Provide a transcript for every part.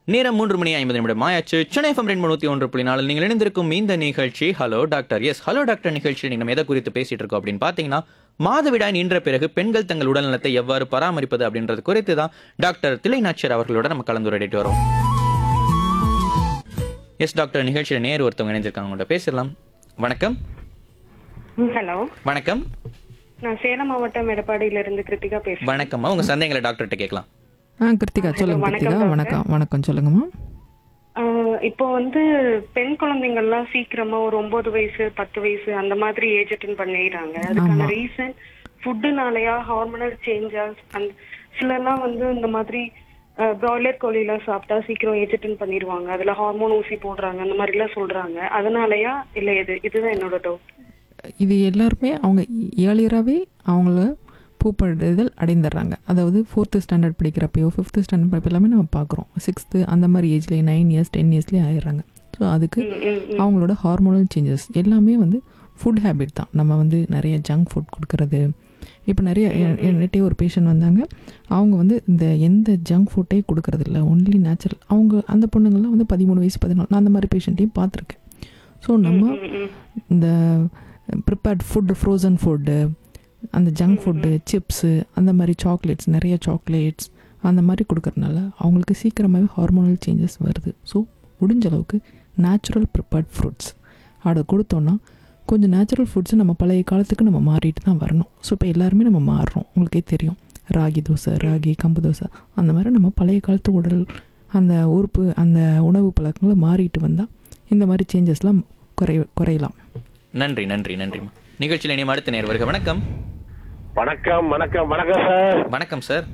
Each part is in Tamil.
நேரம் மூன்று மணி ஐம்பது நிமிடம் ஆயாச்சு சென்னை எஃப்எம் ரெண்டு நூற்றி ஒன்று புள்ளி நாலு நீங்கள் இணைந்திருக்கும் இந்த நிகழ்ச்சி hello doctor yes hello doctor நிகழ்ச்சியில் நம்ம எதை குறித்து பேசிட்டு இருக்கோம் அப்படின்னு பார்த்தீங்கன்னா மாதவிடாய் நின்ற பிறகு பெண்கள் தங்கள் உடல்நலத்தை எவ்வாறு பராமரிப்பது அப்படின்றது குறித்து தான் டாக்டர் திலைநாச்சர் அவர்களோட நம்ம கலந்துரையாடிட்டு வரோம் எஸ் டாக்டர் நிகழ்ச்சியில் நேர் ஒருத்தவங்க இணைஞ்சிருக்காங்க உங்கள்கிட்ட பேசிடலாம் வணக்கம் ஹலோ வணக்கம் நான் சேலம் மாவட்டம் எடப்பாடியில இருந்து கிருத்திகா பேசுறேன் வணக்கம்மா உங்க சந்தேகங்களை டாக்டர்கிட்ட கேட்கலாம் ஆ கிருத்திகா சொல்லுங்க வணக்கம் கிருத்திகா டாக்டர். வணக்கம் வணக்கம் சொல்லுங்கம்மா ஆஹ் இப்போ வந்து பெண் குழந்தைங்கள்லாம் சீக்கிரமா ஒரு ஒன்பது வயசு பத்து வயசு அந்த மாதிரி ஏஜ் அட்டன் பண்ணிடுறாங்க அதுக்கான ரீசன் ஃபுட்டுனாலயா ஹார்மோனல் சேஞ்சஸ் அந்த சிலர்லாம் வந்து இந்த மாதிரி பிராய்லர் கோழிலாம் சாப்பிட்டா சீக்கிரம் ஏஜ் அட்டன் பண்ணிடுவாங்க அதுல ஹார்மோன் ஊசி போடுறாங்க அந்த மாதிரி எல்லாம் சொல்றாங்க அதனாலயா இல்ல இது இதுதான் என்னோட டவுட் இது எல்லாருமே அவங்க ஏர்லியராகவே அவங்கள பூப்படுதல் அடைந்துடுறாங்க அதாவது ஃபோர்த்து ஸ்டாண்டர்ட் படிக்கிறப்பயோ ஃபிஃப்த்து ஸ்டாண்டர்ட் படிப்பு எல்லாமே நம்ம பார்க்குறோம் சிக்ஸ்த்து அந்த மாதிரி ஏஜ்லேயே நைன் இயர்ஸ் டென் இயர்ஸ்லேயே ஆயிடுறாங்க ஸோ அதுக்கு அவங்களோட ஹார்மோனல் சேஞ்சஸ் எல்லாமே வந்து ஃபுட் ஹேபிட் தான் நம்ம வந்து நிறைய ஜங்க் ஃபுட் கொடுக்கறது இப்போ நிறைய எ- என்கிட்டயே ஒரு பேஷண்ட் வந்தாங்க அவங்க வந்து இந்த எந்த ஜங்க் ஃபுட்டே கொடுக்கறதில்ல ஒன்லி நேச்சுரல் அவங்க அந்த பொண்ணுங்கள்லாம் வந்து பதிமூணு வயசு பதினாலு நான் அந்த மாதிரி பேஷண்ட்டையும் பார்த்துருக்கேன் ஸோ நம்ம இந்த ப்ரிப்பேர்ட் ஃபுட்டு ஃப்ரோசன் ஃபுட்டு அந்த ஜங்க் ஃபுட்டு சிப்ஸு அந்த மாதிரி சாக்லேட்ஸ் நிறைய சாக்லேட்ஸ் அந்த மாதிரி கொடுக்கறனால அவங்களுக்கு சீக்கிரமாகவே ஹார்மோனல் சேஞ்சஸ் வருது ஸோ முடிஞ்ச அளவுக்கு நேச்சுரல் ப்ரிப்பேர்ட் ஃப்ரூட்ஸ் அதை கொடுத்தோன்னா கொஞ்சம் நேச்சுரல் ஃபுட்ஸை நம்ம பழைய காலத்துக்கு நம்ம மாறிட்டு தான் வரணும் ஸோ இப்போ எல்லாருமே நம்ம மாறுறோம் உங்களுக்கே தெரியும் ராகி தோசை ராகி கம்பு தோசை அந்த மாதிரி நம்ம பழைய காலத்து உடல் அந்த உறுப்பு அந்த உணவு பழக்கங்களை மாறிட்டு வந்தால் இந்த மாதிரி சேஞ்சஸ்லாம் குறை குறையலாம் நன்றி நன்றி நன்றிம்மா நிகழ்ச்சியில் இனிமே அடுத்த நேர் வருக வணக்கம் வணக்கம் வணக்கம் வணக்கம் சார் வணக்கம் சார்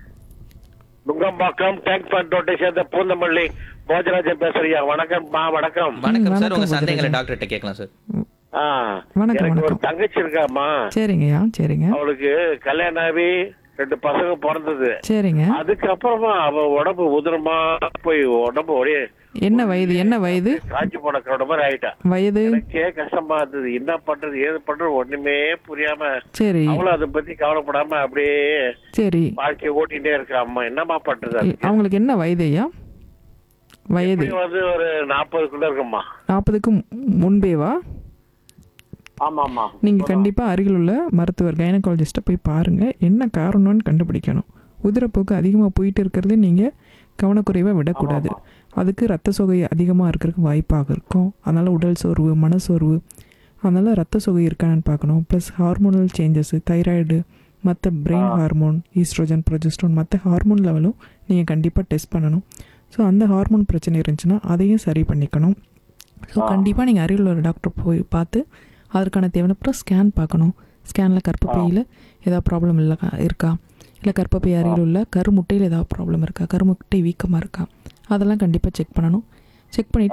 நுங்கம்பாக்கம் டேங்க் பண்டோட்டை சேர்ந்த பூந்தமல்லி போஜராஜன் பேசுறியா வணக்கம்மா வணக்கம் வணக்கம் சார் வணக்கம் உங்க சந்தேகங்களை முதலமைச்சர். டாக்டர்கிட்ட கேட்கலாம் சார் ஆ, வணக்கம், எனக்கு ஒரு வணக்கம். தங்கச்சி இருக்காம்மா சரிங்கய்யா சரிங்க அவளுக்கு கல்யாணம் ஆகி ரெண்டு பசங்க பிறந்தது சரிங்க அதுக்கப்புறமா அவ உடம்பு உதிரமா போய் உடம்பு ஒரே என்ன வயது என்ன வயது காஞ்சி போன கிரௌட மாதிரி ஆயிட்டா வயது எனக்கே கஷ்டமா இருந்தது என்ன பண்றது ஏது பண்றது ஒண்ணுமே புரியாம சரி அவளும் அதை பத்தி கவலைப்படாம அப்படியே சரி வாழ்க்கைய ஓட்டிட்டே இருக்கா அம்மா என்னம்மா பண்றது அதுக்கு? அவங்களுக்கு என்ன வயது ஐயா வயது எப்படியும் வந்து ஒரு நாற்பதுக்குள்ள இருக்கும்மா நாற்பதுக்கு முன்பேவா ஆமா ஆமா நீங்கள் கண்டிப்பாக அருகில் உள்ள மருத்துவர் கைனகாலஜிஸ்ட்டை போய் பாருங்கள் என்ன காரணம்னு கண்டுபிடிக்கணும் உதிரப்போக்கு அதிகமாக போயிட்டு இருக்கிறது நீங்கள் கவனக்குறைவாக விடக்கூடாது அதுக்கு ரத்த சோகை அதிகமாக இருக்கிறதுக்கு வாய்ப்பாக இருக்கும் அதனால் உடல் சோர்வு மனசோர்வு அதனால் ரத்த சோகை இருக்கான்னு பார்க்கணும் ப்ளஸ் ஹார்மோனல் சேஞ்சஸ் தைராய்டு மற்ற பிரெயின் ஹார்மோன் ஈஸ்ட்ரோஜன் ப்ரொஜெஸ்ட்ரோன் மற்ற ஹார்மோன் லெவலும் நீங்கள் கண்டிப்பாக டெஸ்ட் பண்ணணும் ஸோ அந்த ஹார்மோன் பிரச்சனை இருந்துச்சுன்னா அதையும் சரி பண்ணிக்கணும் ஸோ கண்டிப்பாக நீங்கள் அருகில் ஒரு டாக்டர் போய் பார்த்து அதற்கான தேவையான அப்புறம் ஸ்கேன் பார்க்கணும் ஸ்கேனில் கர்ப்பப்பையில் ஏதாவது ப்ராப்ளம் இல்லை இருக்கா இல்லை கர்ப்பப்பை அருகில் உள்ள கருமுட்டையில் ஏதாவது ப்ராப்ளம் இருக்கா கருமுட்டை வீக்கமாக இருக்கா அதெல்லாம் கண்டிப்பாக செக் பண்ணணும் செக் பண்ணிவிட்டு